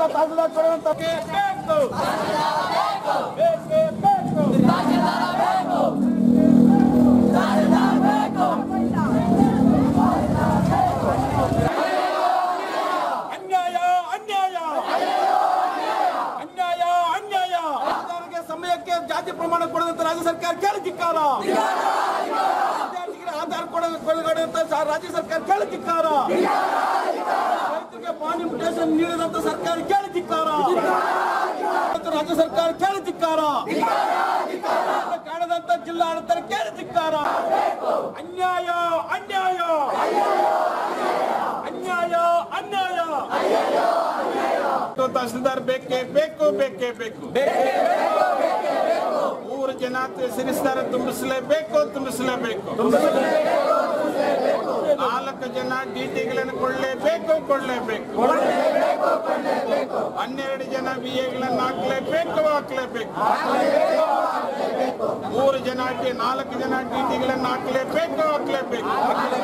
ತಹಸೀಲ್ದಾರ್ನ ತಹಸೀಲ್ದಾರ್ ಕೊಡುವಂತ ಬೇಕು ಬೇಕೇ ಬೇಕು ಅನ್ಯಾಯ ಅನ್ಯಾಯ ಅನ್ಯಾಯ ಅನ್ಯಾಯ ತಹಸೀಲ್ದಾರ್ಗೆ ಸಮಯಕ್ಕೆ ಜಾತಿ ಪ್ರಮಾಣ ಕೊಡದಂತ ರಾಜ್ಯ ಸರ್ಕಾರ ಕೇಳದಿಕ್ಕಾರ ವಿದ್ಯಾರ್ಥಿಗಳಿಗೆ ಆಧಾರ್ ಕೊಡ ಕೊಡಗಡೆ ಅಂತ ರಾಜ್ಯ ಸರ್ಕಾರ ಕೇಳದಿಕ್ಕಾರ ರೈತರಿಗೆ ಪಾನಿ ಮುಟೇಶನ್ ನೀಡಿದಂತ ಸರ್ಕಾರ ಕೇಳದಿಕ್ಕಾರ ರಾಜ್ಯ ಸರ್ಕಾರ ಕೇಳದಿಕ್ಕಾರ ಕಾಣದಂತ ಜಿಲ್ಲಾಡಳಿತ ಕೇಳದಿಕ್ಕಾರ ಅನ್ಯಾಯ ಅನ್ಯಾಯ ಅನ್ಯಾಯ ಅನ್ಯಾಯ ತಹಸೀಲ್ದಾರ್ ಬೇಕೇ ಬೇಕು ಬೇಕೇ ಬೇಕು ಮೂರು ಜನ ಸಿರಿಸ್ತಾರ ತುಂಬಿಸಲೇಬೇಕು ತುಂಬಿಸಲೇಬೇಕು ನಾಲ್ಕು ಜನ ಡಿಟಿಗಳನ್ನು ಕೊಳ್ಳೇಬೇಕು ಕೊಳ್ಳೇಬೇಕು ಹನ್ನೆರಡು ಜನ ಬಿ ಎಗಳನ್ನು ಹಾಕ್ಲೇಬೇಕು ಹಾಕ್ಲೇಬೇಕು ಮೂರು ಜನ ಟಿ- ನಾಲ್ಕು ಜನ ಡಿಟಿಗಳನ್ನು ಹಾಕ್ಲೇಬೇಕು ಹಾಕ್ಲೇಬೇಕು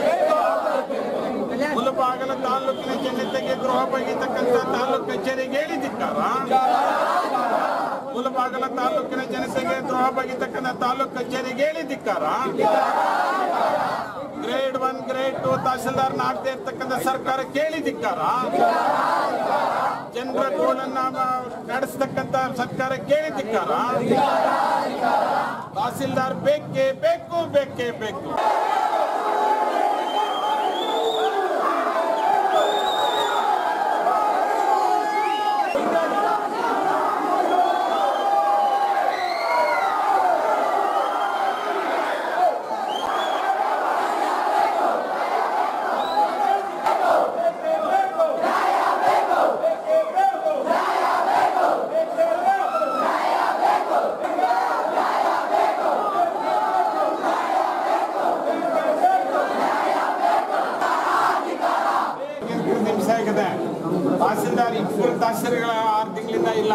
ಮುಲಬಾಗಲ ತಾಲೂಕಿನ ಜನತೆಗೆ ಗೃಹ ಬಗೆತಕ್ಕಂತ ತಾಲೂಕು ಕಚೇರಿಗೆ ಹೇಳಿದಿದ್ದಾರ ಮುಲಬಾಗಲ ತಾಲೂಕಿನ ಜನತೆಗೆ ಗೃಹ ಬಗೆತಕ್ಕಂತ ತಾಲೂಕು ಕಚೇರಿಗೆ ಹೇಳಿದಿಕ್ಕಾರ grade one grade two tahsildar ಆಗದೆ ಇರ್ತಕ್ಕಂಥ ಸರ್ಕಾರ ಕೇಳಿದಿಕ್ಕಾರ ಜನರ ಗೋಳನ್ನ ನಡೆಸ್ತಕ್ಕಂತ ಸರ್ಕಾರ ಕೇಳಿದಿಕ್ಕಾರ ತಹಸೀಲ್ದಾರ್ ಬೇಕೇ ಬೇಕು ಬೇಕೇ ಬೇಕು ಎಂಟು ನಿಮಿಷ ಆಗಿದೆ ತಹಸೀಲ್ದಾರ್ ಇಬ್ಬರು ತಹಸೀಲ್ಗಳ ಆರು ತಿಂಗಳಿಂದ ಇಲ್ಲ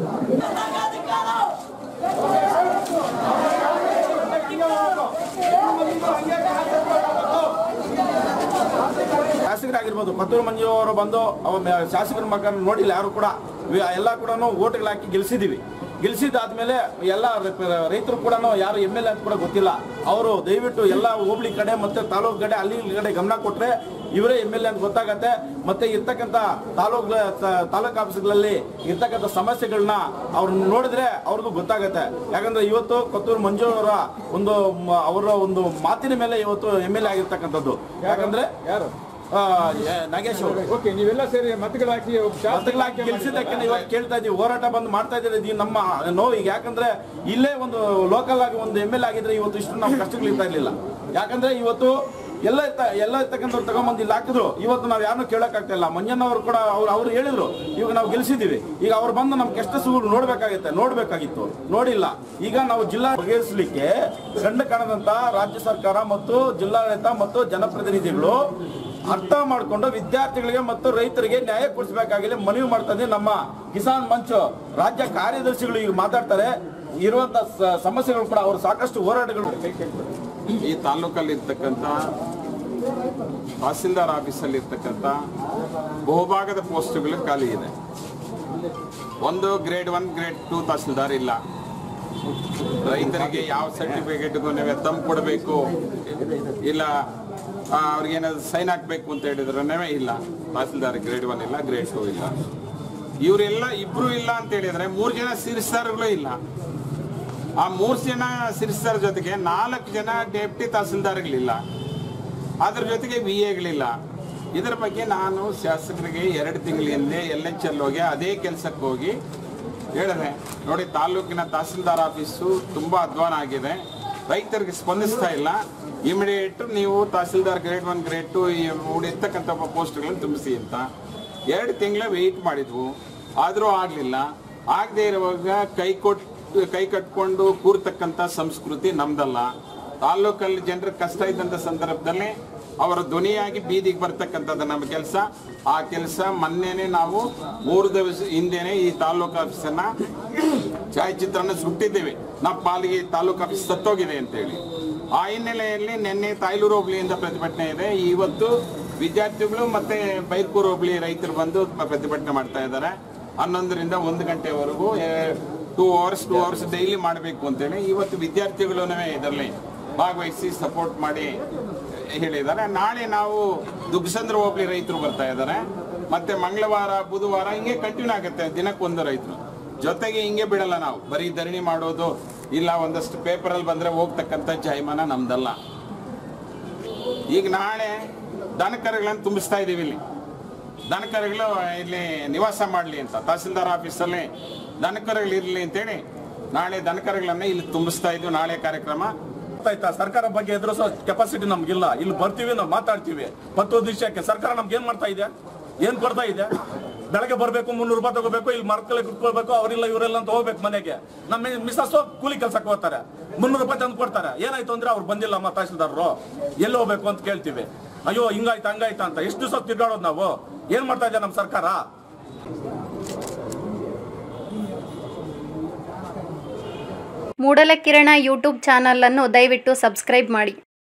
ಶಾಸಕರಾಗಿರ್ಬೋದು ಪತ್ತೂರು ಮಂಜು ಅವರು ಬಂದು ಅವ ಮ- ಶಾಸಕರ ಮಗನ ನೋಡಿಲ್ಲ ಯಾರು ಕೂಡ ವಿ- ಎಲ್ಲ ಕೂಡ ಓಟ್ಗಳು ಹಾಕಿ ಗೆಲ್ಸಿದೀವಿ ಗೆಲ್ಸಿದಾದ್ಮೇಲೆ ಎಲ್ಲ ರೈತರು ಕೂಡ ಯಾರು ಎಮ್ ಎಲ್ ಎ ಅಂತ ಕೂಡ ಗೊತ್ತಿಲ್ಲ ಅವರು ದಯವಿಟ್ಟು ಎಲ್ಲ ಹೋಬಳಿ ಕಡೆ ಮತ್ತೆ ತಾಲೂಕು ಕಡೆ ಅಲ್ಲಿ ಇಲ್ಲಿ ಕಡೆ ಗಮನ ಕೊಟ್ರೆ ಇವರೇ ಎಮ್ ಎಲ್ ಎ ಅಂತ ಗೊತ್ತಾಗತ್ತೆ ಮತ್ತೆ ಇರ್ತಕ್ಕಂಥ ತಾಲೂಕು ತಾಲೂಕು ಆಫೀಸ್ಗಳಲ್ಲಿ ಇರ್ತಕ್ಕಂಥ ಸಮಸ್ಯೆಗಳನ್ನ ಅವ್ರು ನೋಡಿದ್ರೆ ಅವ್ರಿಗೂ ಗೊತ್ತಾಗತ್ತೆ ಯಾಕಂದ್ರೆ ಇವತ್ತು ಕೊತ್ತೂರು ಮಂಜು ಅವರ ಒಂದು ಮ- ಅವರ ಒಂದು ಮಾತಿನ ಮೇಲೆ ಇವತ್ತು ಎಮ್ ಎಲ್ ಎ ಆಗಿರ್ತಕ್ಕಂಥದ್ದು ಯಾಕಂದ್ರೆ ಯಾರು ಆ, ಎ- ನಾಗೇಶ್ ಅವರು ಓಕೆ ನೀವೆಲ್ಲ ಸೇರಿ ಮತಗಳು ಹಾಕಿ ಮತಗಳಾಕಿ ಗೆಲ್ಸಿದ್ದಕ್ಕೆ ಇವತ್ತು ಕೇಳ್ತಾ ಇದೀವಿ ಹೋರಾಟ ಬಂದು ಮಾಡ್ತಾ ಇದ್ದೀರಿ ಇದು ನಮ್ಮ ನೋವಿಗೆ ಯಾಕಂದ್ರೆ ಇಲ್ಲೇ ಒಂದು ಲೋಕಲ್ ಆಗಿ ಒಂದು ಎಮ್ ಎಲ್ ಆಗಿದ್ರೆ ಇವತ್ತು ಇಷ್ಟು ನಾವು ಕಷ್ಟಗಳು ಇರ್ತಾ ಇರ್ಲಿಲ್ಲ ಯಾಕಂದ್ರೆ ಇವತ್ತು ಎಲ್ಲ ಇತ್ತ ಎಲ್ಲ ಇರ್ತಕ್ಕಂಥವ್ರು ತಗೊಂಬಂದು ಇಲ್ಲಿ ಹಾಕಿದ್ರು ಇವತ್ತು ನಾವು ಯಾರನ್ನೂ ಕೇಳಕ್ಕಾಗ್ತಾ ಇಲ್ಲ ಮಂಜಣ್ಣವರು ಕೂಡ ಅವ್ರು ಅವ್ರು ಹೇಳಿದ್ರು ಇವಾಗ ನಾವು ಗೆಲ್ಸಿದೀವಿ ಈಗ ಅವ್ರು ಬಂದು ನಮ್ ಕೆಷ್ಟ ಸುಗಳು ನೋಡ್ಬೇಕಾಗಿತ್ತೆ ನೋಡ್ಬೇಕಾಗಿತ್ತು ನೋಡಿಲ್ಲ ಈಗ ನಾವು ಜಿಲ್ಲಾ ಬಗೆಹರಿಸಲಿಕ್ಕೆ ಕಂಡು ಕಾಣದಂತ ರಾಜ್ಯ ಸರ್ಕಾರ ಮತ್ತು ಜಿಲ್ಲಾಡಳಿತ ಮತ್ತು ಜನಪ್ರತಿನಿಧಿಗಳು ಅರ್ಥ ಮಾಡಿಕೊಂಡು ವಿದ್ಯಾರ್ಥಿಗಳಿಗೆ ಮತ್ತು ರೈತರಿಗೆ ನ್ಯಾಯ ಕೊಡಿಸಬೇಕಾಗಿದೆ ಮನವಿ ಮಾಡ್ತಾ ಇದ್ದೀವಿ ನಮ್ಮ ಕಿಸಾನ್ ಮಂಚ್ ರಾಜ್ಯ ಕಾರ್ಯದರ್ಶಿಗಳು ಈಗ ಮಾತಾಡ್ತಾರೆ ಇರುವಂತ ಸ- ಸಮಸ್ಯೆಗಳು ಕೂಡ ಅವರು ಸಾಕಷ್ಟು ಹೋರಾಟಗಳು ಈ ತಾಲೂಕಲ್ಲಿ ಇರ್ತಕ್ಕಂಥ ತಹಸೀಲ್ದಾರ್ ಆಫೀಸಲ್ಲಿ ಇರ್ತಕ್ಕಂಥ ಬಹುಭಾಗದ ಪೋಸ್ಟ್ಗಳು ಖಾಲಿ ಇದೆ ಒಂದು grade one grade two tahsildar ಇಲ್ಲ ರೈತರಿಗೆ ಯಾವ ಸರ್ಟಿಫಿಕೇಟ್ಗೂ ನೀವು ತಂದು ಕೊಡಬೇಕು ಇಲ್ಲ ಆ, ಅವ್ರಿಗೇನಾದ್ರು ಸೈನ್ ಹಾಕ್ಬೇಕು ಅಂತ ಹೇಳಿದ್ರೆ ಇಲ್ಲ ತಹಸೀಲ್ದಾರ್ ಗ್ರೇಡ್ ಒನ್ ಇಲ್ಲ ಗ್ರೇಡ್ ಟೂ ಇಲ್ಲ ಇವರೆಲ್ಲ ಇಬ್ರು ಇಲ್ಲ ಅಂತ ಹೇಳಿದ್ರೆ ಮೂರು ಜನ ಸಿರಿಸ್ತಾರ್ಗಳು ಇಲ್ಲ ಆ ಮೂರು ಜನ ಸಿರಿಸ್ತಾರ ಜೊತೆಗೆ ನಾಲ್ಕು ಜನ ಡೆಪ್ಟಿ ತಹಸೀಲ್ದಾರ್ಗಳಿಲ್ಲ ಅದ್ರ ಜೊತೆಗೆ ವಿ ಎಗಳಿಲ್ಲ ಇದರ ಬಗ್ಗೆ ನಾನು ಶಾಸಕರಿಗೆ ಎರಡು ತಿಂಗಳ ಹಿಂದೆ ಎಲ್ ಎಚ್ ಎಲ್ ಹೋಗಿ ಅದೇ ಕೆಲಸಕ್ಕೆ ಹೋಗಿ ಹೇಳಿದೆ ನೋಡಿ ತಾಲೂಕಿನ ತಹಸೀಲ್ದಾರ್ ಆಫೀಸು ತುಂಬ ಅಧ್ವಾನ ಆಗಿದೆ ರೈತರಿಗೆ ಸ್ಪಂದಿಸ್ತಾ ಇಲ್ಲ ಇಮಿಡಿಯೇಟ್ ನೀವು tahsildar grade one grade two ಉಳಿರ್ತಕ್ಕಂಥ ಪೋಸ್ಟ್ಗಳನ್ನು ತುಂಬಿಸಿ ಅಂತ ಎರಡು ತಿಂಗಳ ವೆಯ್ಟ್ ಮಾಡಿದ್ವು ಆದರೂ ಆಗಲಿಲ್ಲ ಆಗದೆ ಇರುವಾಗ ಕೈ ಕೊಟ್ಟು ಕೈ ಕಟ್ಕೊಂಡು ಕೂರ್ತಕ್ಕಂಥ ಸಂಸ್ಕೃತಿ ನಮ್ದಲ್ಲ ತಾಲೂಕಲ್ಲಿ ಜನರ ಕಷ್ಟ ಇದ್ದಂಥ ಸಂದರ್ಭದಲ್ಲಿ ಅವರ ಧ್ವನಿಯಾಗಿ ಬೀದಿಗೆ ಬರ್ತಕ್ಕಂಥದ್ದು ನಮ್ಮ ಕೆಲಸ ಆ ಕೆಲಸ ಮೊನ್ನೆನೆ ನಾವು ಮೂರು ದಿವಸ ಹಿಂದೆನೆ ಈ ತಾಲೂಕು ಆಫೀಸನ್ನ ಛಾಯಾಚಿತ್ರನ ಸುಟ್ಟಿದ್ದೇವೆ ನಮ್ಮ ಪಾಲಿಗೆ ಈ ತಾಲೂಕು ಆಫೀಸ್ ಸತ್ತೋಗಿದೆ ಅಂತೇಳಿ ಆ ಹಿನ್ನೆಲೆಯಲ್ಲಿ ನಿನ್ನೆ ತಾಯ್ಲೂರು ಹೋಬಳಿಯಿಂದ ಪ್ರತಿಭಟನೆ ಇದೆ ಇವತ್ತು ವಿದ್ಯಾರ್ಥಿಗಳು ಮತ್ತೆ ಬೈರ್ಕೂರು ಹೋಬಳಿ ರೈತರು ಬಂದು ಪ್ರತಿಭಟನೆ ಮಾಡ್ತಾ ಇದ್ದಾರೆ ಹನ್ನೊಂದರಿಂದ ಒಂದು ಗಂಟೆವರೆಗೂ two hours two hours daily ಮಾಡಬೇಕು ಅಂತೇಳಿ ಇವತ್ತು ವಿದ್ಯಾರ್ಥಿಗಳು ಇದರಲ್ಲಿ ಭಾಗವಹಿಸಿ ಸಪೋರ್ಟ್ ಮಾಡಿ ಹೇಳಿದ್ದಾರೆ ನಾಳೆ ನಾವು ದುಗ್ಸಂದ್ರ ಹೋಬಳಿ ರೈತರು ಬರ್ತಾ ಇದ್ದಾರೆ ಮತ್ತೆ ಮಂಗಳವಾರ ಬುಧವಾರ ಹಿಂಗೆ ಕಂಟಿನ್ಯೂ ಆಗುತ್ತೆ ದಿನಕ್ಕೊಂದು ರೈತರು ಜೊತೆಗೆ ಹಿಂಗೆ ಬಿಡಲ್ಲ ನಾವು ಬರೀ ಧರಣಿ ಮಾಡೋದು ಇಲ್ಲ ಒಂದಷ್ಟು ಪೇಪರಲ್ಲಿ ಬಂದ್ರೆ ಹೋಗ್ತಕ್ಕಂಥ ಜಾಯಮಾನ ನಮ್ದಲ್ಲ ಈಗ ನಾಳೆ ದನಕರುಗಳನ್ನು ತುಂಬಿಸ್ತಾ ಇದೀವಿ ಇಲ್ಲಿ ದನಕರುಗಳು ಇಲ್ಲಿ ನಿವಾಸ ಮಾಡಲಿ ಅಂತ ತಹಸೀಲ್ದಾರ್ ಆಫೀಸಲ್ಲಿ ದನಕರುಗಳು ಇರಲಿ ಅಂತೇಳಿ ನಾಳೆ ದನಕರುಗಳನ್ನ ಇಲ್ಲಿ ತುಂಬಿಸ್ತಾ ಇದ್ವಿ ನಾಳೆ ಕಾರ್ಯಕ್ರಮ ಆಯ್ತಾ ಸರ್ಕಾರ ಬಗ್ಗೆ ಎದುರಿಸೋ ಕೆಪಾಸಿಟಿ ನಮ್ಗಿಲ್ಲ ಇಲ್ಲಿ ಬರ್ತೀವಿ ನಾವು ಮಾತಾಡ್ತೀವಿ ಹತ್ತು ದಿವಸಕ್ಕೆ ಸರ್ಕಾರ ನಮ್ಗೆ ಏನ್ ಮಾಡ್ತಾ ಇದೆ ಏನ್ ಕೊಡ್ತಾ ಇದೆ ಬೆಳಗ್ಗೆ ಬರ್ಬೇಕು ಮುನ್ನೂರು ರೂಪಾಯಿ ತಗೋಬೇಕು ಇಲ್ಲಿ ಮರ್ಕಲ್ಲಿ ಕುತ್ಕೊಳ್ಬೇಕು ಅವರಿಲ್ಲ ಇವರೆಲ್ಲ ಅಂತ ಹೋಗ್ಬೇಕು ಮನೆಗೆ ನಮ್ಮ ಮಿಸಸ್ ಕೂಲಿ ಕೆಲ್ಸಕ್ಕೆ ಹೋಗ್ತಾರೆ ಮುನ್ನೂರು ರೂಪಾಯಿ ತಂದು ಕೊಡ್ತಾರೆ ಏನಾಯ್ತು ಅಂದ್ರೆ ಅವ್ರು ಬಂದಿಲ್ಲ ಅಮ್ಮ ತಹಸೀಲ್ದಾರರು ಎಲ್ಲಿ ಹೋಗ್ಬೇಕು ಅಂತ ಕೇಳ್ತೀವಿ ಅಯ್ಯೋ ಹಿಂಗಾಯ್ತು ಹಂಗಾಯ್ತು ಅಂತ ಎಷ್ಟು ದಿವಸ ತಿರ್ಗಾಡೋದು ನಾವು ಏನ್ ಮಾಡ್ತಾ ಇದೆ ನಮ್ಮ ಸರ್ಕಾರ ಮೂಡಲಕಿರಣ ಯೂಟ್ಯೂಬ್ ಚಾನಲನ್ನು ದಯವಿಟ್ಟು ಸಬ್ಸ್ಕ್ರೈಬ್ ಮಾಡಿ